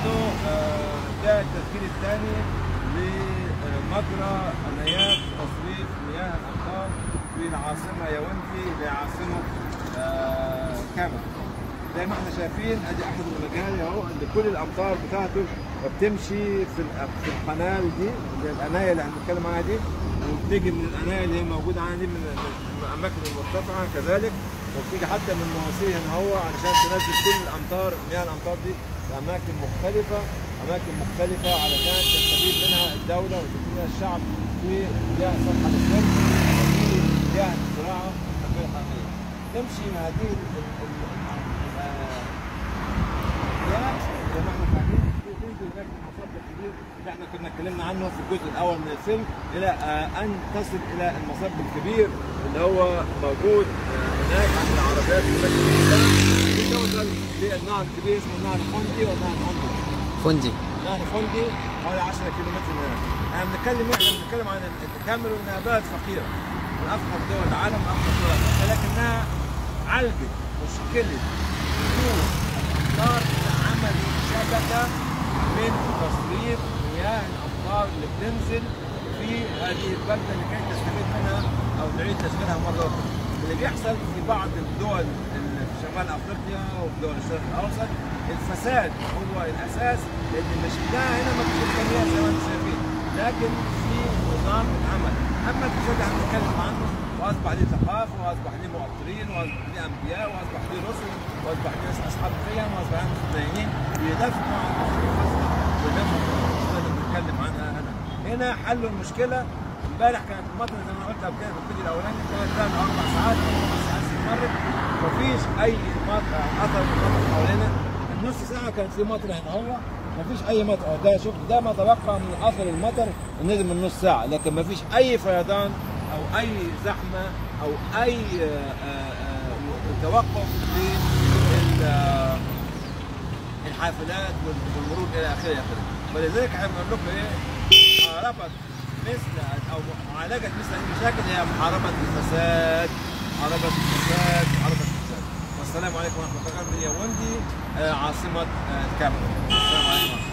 انه آه، ده التسجيل الثاني لمجرى عنايات تصريف مياه الامطار في العاصمه ياوندي لعاصمه آه، كامل زي ما احنا شايفين ادي احد المجاري اهو اللي كل الامطار بتاعته بتمشي في ال- في القناه دي اللي هي القنايه اللي احنا بنتكلم عنها دي وبتيجي من القنايه اللي هي موجوده عندي من من الاماكن المرتفعه كذلك وبتيجي حتى من مواسير هنا هو علشان تنزل كل الامطار مياه الامطار دي في اماكن مختلفه اماكن مختلفه علشان تستفيد منها الدوله ويستفيد منها الشعب في مياه سطح الشرب وفي مياه الزراعه الغير حقيقيه. تمشي هذه ال- ال- ال- ال- المياه زي ما احنا فاهمين تنزل هناك المصب الكبير اللي احنا كنا اتكلمنا عنه في الجزء الاول من الفيلم الى آه، ان تصل الى المصب الكبير اللي هو موجود آه، هناك عند العربيات في مسجد الاسلام وتوصل للنهر الكبير اسمه النهر الفندي والنهر الفندي فندي نهر فندي حوالي 10 كيلو متر من هنا احنا بنتكلم احنا بنتكلم عن التكامل انها بلد فقيره من افقر دول العالم من افقر دول العالم ولكنها عالجت مشكله وجود الامطار عمل شبكه من تصريف مياه الامطار اللي بتنزل في هذه البلده لكي تستفيد منها او تعيد تشغيلها مره اخرى. اللي بيحصل في بعض الدول اللي في شمال افريقيا وفي دول الشرق الاوسط الفساد هو الاساس لان مش ده هنا ما فيش امكانيات زي ما انتم شايفين لكن في نظام اتعمل اما الفساد اللي هنتكلم عنه واصبح ليه ثقافه واصبح ليه مؤطرين واصبح ليه انبياء واصبح ليه رسل واصبح ليه ناس اصحاب قيم واصبح ليه متدينين بيدافعوا عن الفساد ويدافعوا عن المشكله اللي بنتكلم عنها هنا هنا حلوا المشكله امبارح كانت المطر زي ما قلت قبل كده في الفيديو الاولاني كانت ثلاث اربع ساعات خمس ساعات استمرت مفيش اي مطر اثر من المطر حوالينا النص ساعه كان في مطر هنا هو مفيش اي مطر أهو ده شوف ده ما تبقى من اثر المطر نزل من نص ساعه لكن مفيش اي فيضان او اي زحمه او اي آه، آه، آه، توقف في ال- الحافلات والمرور الى اخره الى اخره فلذلك احنا بنقول لكم ايه محاربه مثل او معالجه مثل هذه المشاكل هي محاربه الفساد محاربه الفساد محاربه الفساد والسلام عليكم ورحمه الله وبركاته من ياوندي آه، عاصمه آه، الكاميرون السلام عليكم ورحمه الله